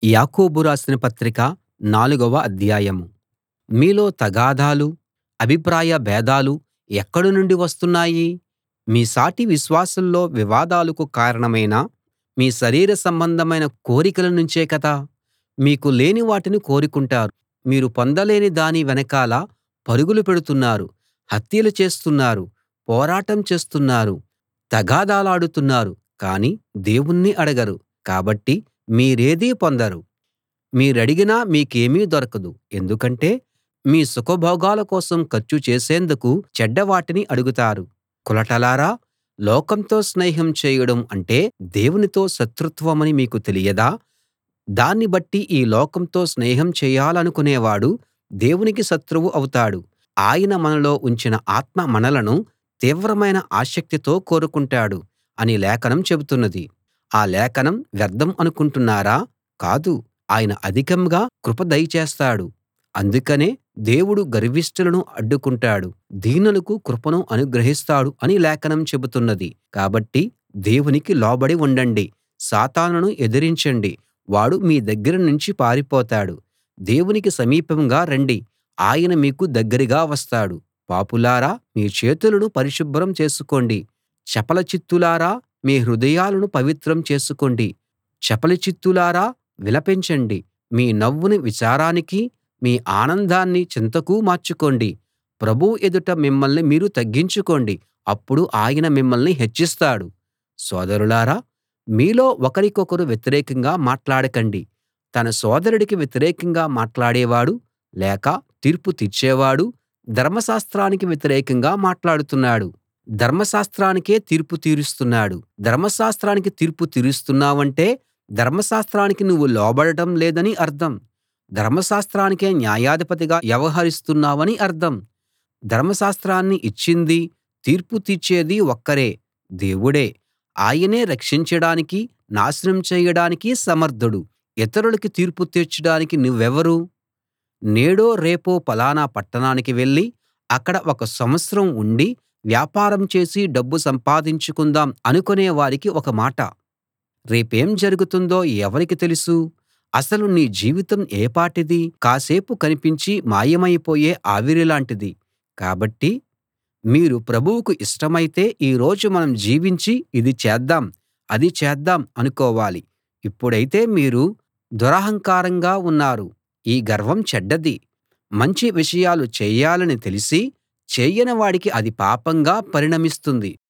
యాకోబు రాసిన పత్రిక నాలుగవ అధ్యాయం మీలో తగాదాలు అభిప్రాయ భేదాలు ఎక్కడి నుండి వస్తున్నాయి మీ సాటి విశ్వాసుల్లో వివాదాలకు కారణమైన మీ శరీర సంబంధమైన కోరికల నుంచే కదా మీకు లేని వాటిని కోరుకుంటారు మీరు పొందలేని దాని వెనకాల పరుగులు పెడుతున్నారు హత్యలు చేస్తున్నారు పోరాటం చేస్తున్నారు తగాదాలాడుతున్నారు కానీ దేవుణ్ణి అడగరు కాబట్టి మీరేదీ పొందరు మీరడిగినా మీకేమీ దొరకదు ఎందుకంటే మీ సుఖభోగాల కోసం ఖర్చు చేసేందుకు చెడ్డ వాటిని అడుగుతారు కులటలారా లోకంతో స్నేహం చేయడం అంటే దేవునితో శత్రుత్వమని మీకు తెలియదా దాన్ని బట్టి ఈ లోకంతో స్నేహం చేయాలనుకునేవాడు దేవునికి శత్రువు అవుతాడు ఆయన మనలో ఉంచిన ఆత్మ మనలను తీవ్రమైన ఆసక్తితో కోరుకుంటాడు అని లేఖనం చెబుతున్నది ఆ లేఖనం వ్యర్థం అనుకుంటున్నారా కాదు ఆయన అధికంగా కృప దయచేస్తాడు అందుకనే దేవుడు గర్విష్ఠులను అడ్డుకుంటాడు దీనులకు కృపను అనుగ్రహిస్తాడు అని లేఖనం చెబుతున్నది కాబట్టి దేవునికి లోబడి ఉండండి సాతానును ఎదిరించండి వాడు మీ దగ్గర నుంచి పారిపోతాడు దేవునికి సమీపంగా రండి ఆయన మీకు దగ్గరగా వస్తాడు పాపులారా మీ చేతులను పరిశుభ్రం చేసుకోండి చపల చిత్తులారా మీ హృదయాలను పవిత్రం చేసుకోండి చపలచిత్తులారా విలపించండి మీ నవ్వును విచారానికి మీ ఆనందాన్ని చింతకు మార్చుకోండి ప్రభువు ఎదుట మిమ్మల్ని మీరు తగ్గించుకోండి అప్పుడు ఆయన మిమ్మల్ని హెచ్చిస్తాడు సోదరులారా మీలో ఒకరికొకరు వ్యతిరేకంగా మాట్లాడకండి తన సోదరుడికి వ్యతిరేకంగా మాట్లాడేవాడు లేక తీర్పు తీర్చేవాడు ధర్మశాస్త్రానికి వ్యతిరేకంగా మాట్లాడుతున్నాడు ధర్మశాస్త్రానికే తీర్పు తీరుస్తున్నాడు ధర్మశాస్త్రానికి తీర్పు తీరుస్తున్నావంటే ధర్మశాస్త్రానికి నువ్వు లోబడటం లేదని అర్థం ధర్మశాస్త్రానికే న్యాయాధిపతిగా వ్యవహరిస్తున్నావని అర్థం ధర్మశాస్త్రాన్ని ఇచ్చిందీ తీర్పు తీర్చేదీ ఒక్కరే దేవుడే ఆయనే రక్షించడానికీ నాశనం చేయడానికీ సమర్థుడు ఇతరులకి తీర్పు తీర్చడానికి నువ్వెవరు నేడో రేపో ఫలానా పట్టణానికి వెళ్లి అక్కడ ఒక సంవత్సరం ఉండి వ్యాపారం చేసి డబ్బు సంపాదించుకుందాం అనుకునే వారికి ఒక మాట రేపేం జరుగుతుందో ఎవరికి తెలుసు అసలు నీ జీవితం ఏపాటిది కాసేపు కనిపించి మాయమైపోయే ఆవిరిలాంటిది కాబట్టి మీరు ప్రభువుకు ఇష్టమైతే ఈ రోజు మనం జీవించి ఇది చేద్దాం అది చేద్దాం అనుకోవాలి ఇప్పుడైతే మీరు దురహంకారంగా ఉన్నారు ఈ గర్వం చెడ్డది మంచి విషయాలు చేయాలని తెలిసి చేయని వాడికి అది పాపంగా పరిణమిస్తుంది